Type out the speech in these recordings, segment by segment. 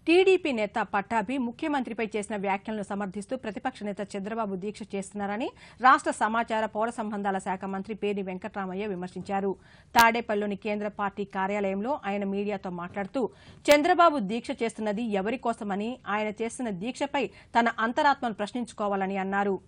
TDP నేత పట్టాభి ముఖ్యమంత్రిపై చేసిన వ్యాఖ్యలను సమర్థిస్తూ ప్రతిపక్ష నేత చంద్రబాబు దీక్ష చేస్తున్నారని రాష్ట సమాచార పౌర సంబంధాల శాఖ మంత్రి పేర్ని వెంకట్రామయ్య విమర్శించారు తాడేపల్లిలోని కేంద్ర పార్టీ కార్యాలయంలో ఆయన మీడియాతో మాట్లాడుతూ చంద్రబాబు దీక్ష చేస్తున్నది ఎవరి కోసమని ఆయన చేస్తున్న దీక్షపై తన అంతరాత్మను ప్రశ్నించుకోవాలని అన్నారు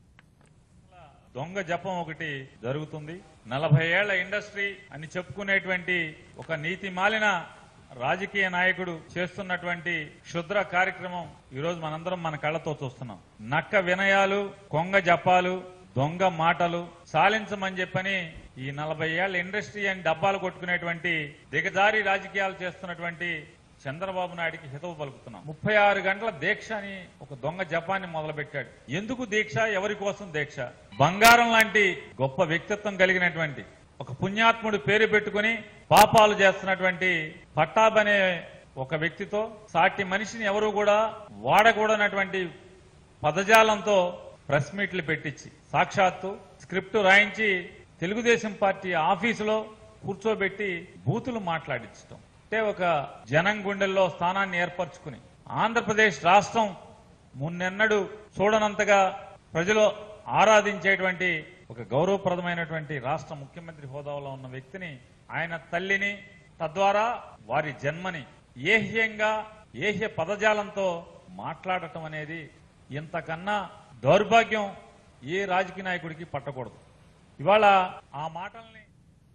దొంగ జపం ఒకటి జరుగుతుంది నలభై ఏళ్ల ఇండస్ట్రీ అని చెప్పుకునేటువంటి ఒక నీతి మాలిన రాజకీయ నాయకుడు చేస్తున్నటువంటి క్షుద్ర కార్యక్రమం ఈ రోజు మనందరం మన కళ్ళతో చూస్తున్నాం నక్క వినయాలు కొంగ జపాలు దొంగ మాటలు సాలించమని చెప్పని ఈ నలభై ఏళ్ల ఇండస్ట్రీ అని డబ్బాలు కొట్టుకునేటువంటి దిగజారి రాజకీయాలు చేస్తున్నటువంటి చంద్రబాబు నాయుడికి హితవు పలుకుతున్నాం ముప్పై ఆరు గంటల దీక్ష అని ఒక దొంగ జపాన్ని మొదలుపెట్టాడు ఎందుకు దీక్ష ఎవరి కోసం దీక్ష బంగారం లాంటి గొప్ప వ్యక్తిత్వం కలిగినటువంటి ఒక పుణ్యాత్ముడు పేరు పెట్టుకుని పాపాలు చేస్తున్నటువంటి పట్టాబ్ అనే ఒక వ్యక్తితో సాటి మనిషిని ఎవరు కూడా వాడకూడనటువంటి పదజాలంతో ప్రెస్ మీట్లు పెట్టించి సాక్షాత్తు స్క్రిప్ట్ రాయించి తెలుగుదేశం పార్టీ ఆఫీసులో కూర్చోబెట్టి బూతులు మాట్లాడించడం అంటే ఒక జనం గుండెల్లో స్థానాన్ని ఏర్పరచుకుని ఆంధ్రప్రదేశ్ రాష్ట్రం మున్నెన్నడు చూడనంతగా ప్రజలు ఆరాధించేటువంటి ఒక గౌరవప్రదమైనటువంటి రాష్ట్ర ముఖ్యమంత్రి హోదాలో ఉన్న వ్యక్తిని ఆయన తల్లిని తద్వారా వారి జన్మని ఏహ్యంగా ఏహ్య పదజాలంతో మాట్లాడటం అనేది ఇంతకన్నా దౌర్భాగ్యం ఏ రాజకీయ నాయకుడికి పట్టకూడదు ఇవాళ ఆ మాటల్ని